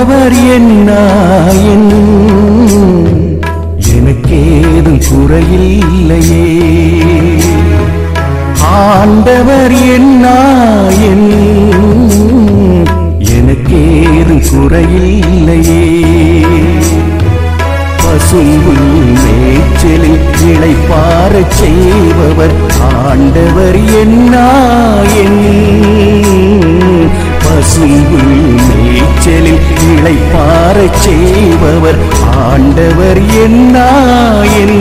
ஆண்டவர் என்னாயின் எனக்கேதும் குறையில்லையே ஆண்டவர் என்னாயின் எனக்கேதும் குறையில்லையே பசும்புல் மேய்ச்சலில் இளைப்பாரச் செய்பவர் ஆண்டவர் என்னாயின் பசும்புல் மேய்ச்சலில் இளைப்பாரச் செய்பவர் ஆண்டவர் என்னாயின்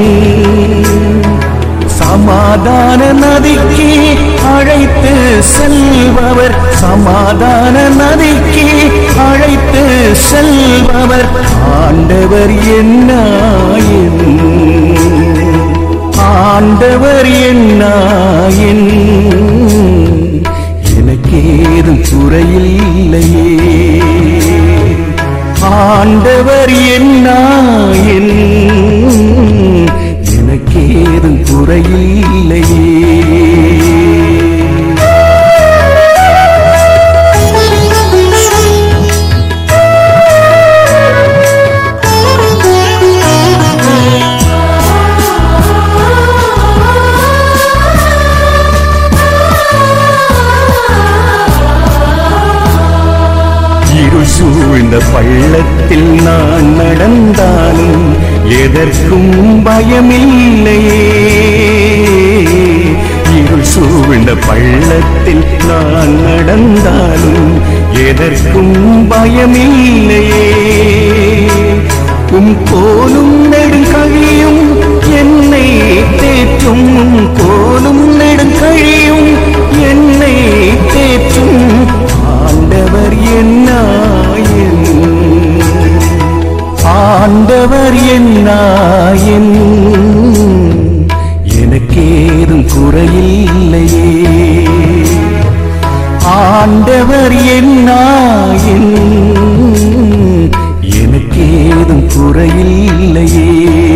சமாதான நதிக்கு அழைத்து செல்பவர் சமாதான நதிக்கு அழைத்து செல்பவர் ஆண்டவர் என்னாயின் ஆண்டவர் என்னாயின் எனக்கேதும் குறையில்லையே ஆண்டவர் என்னாயின் எனக்கேதும் குறையில்லையே இருள் சூழ்ந்த பள்ளத்தில் நான் நடந்தாலும் எதற்கும் பயமில்லையே இருள் சூழ்ந்த பள்ளத்தில் நான் நடந்தாலும் எதற்கும் பயமில்லையே உம் கோலும் நெடுங்கழியும் என்னை தேற்றும் உம் கோலும் நெடுங்கழியும் என்னை தேற்றும் ஆண்டவர் என்னாயின் ஆண்டவர் என்னாயின் எனக்கேதும் குறையில்லையே ஆண்டவர் என்னாயின் எனக்கேதும் குறையில்லையே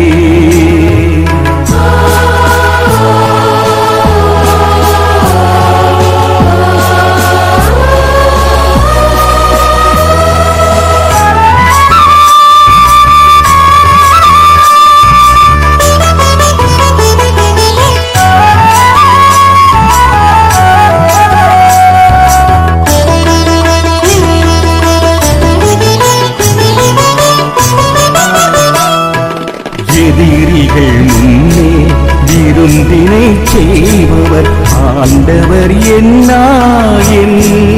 எதிரிகள் முன்னே விருந்தினை செய்பவர் ஆண்டவர் என்னாயின்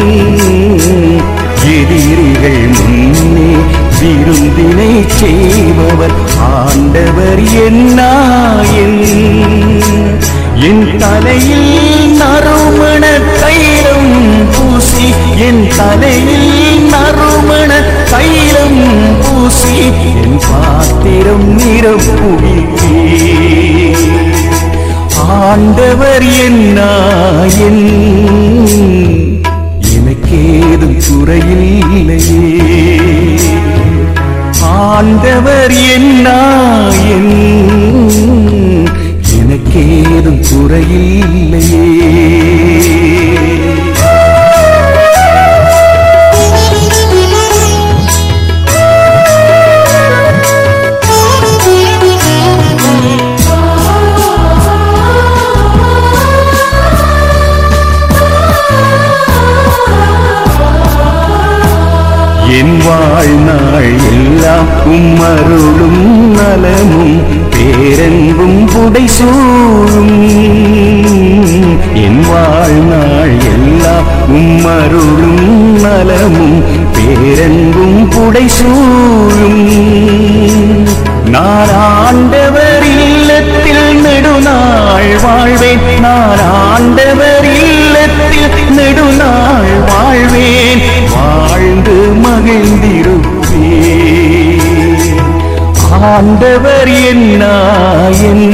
எதிரிகள் முன்னே விருந்தினை செய்பவர் ஆண்டவர் என்னாயின் என் தலையில் நறுமண தைலம் பூசி என் தலையில் நறுமண தைலம் பூசி என் பாத்திரம் நிரப்புவித்தே ஆண்டவர் என்னாயின் எனக்கேதும் குறையில்லையே ஆண்டவர் என்னாயின் எனக்கேதும் குறையில்லையே என் வாழ்நாள் எல்லாம் உம்மருளும் நலமும் பேரன்பும் புடை சூழும் என் வாழ்நாள் எல்லாம் உம்மருளும் நலமும் பேரன்பும் புடை சூழும் நான் ஆண்டவர் இல்லத்தில் நெடுநாள் வாழ்வேன் நான் ஆண்டவர் இல்லத்தில் நெடுநாள் வாழ்வேன் வாழ்ந்து மகிழ்ந்திருப்பேன் ஆண்டவர் என்னாயின்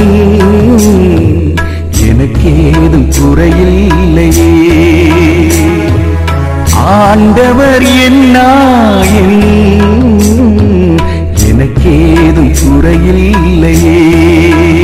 எனக்கேதும் குறையில்லையே ஆண்டவர் என்னாயின் எனக்கேதும் குறையில்லையே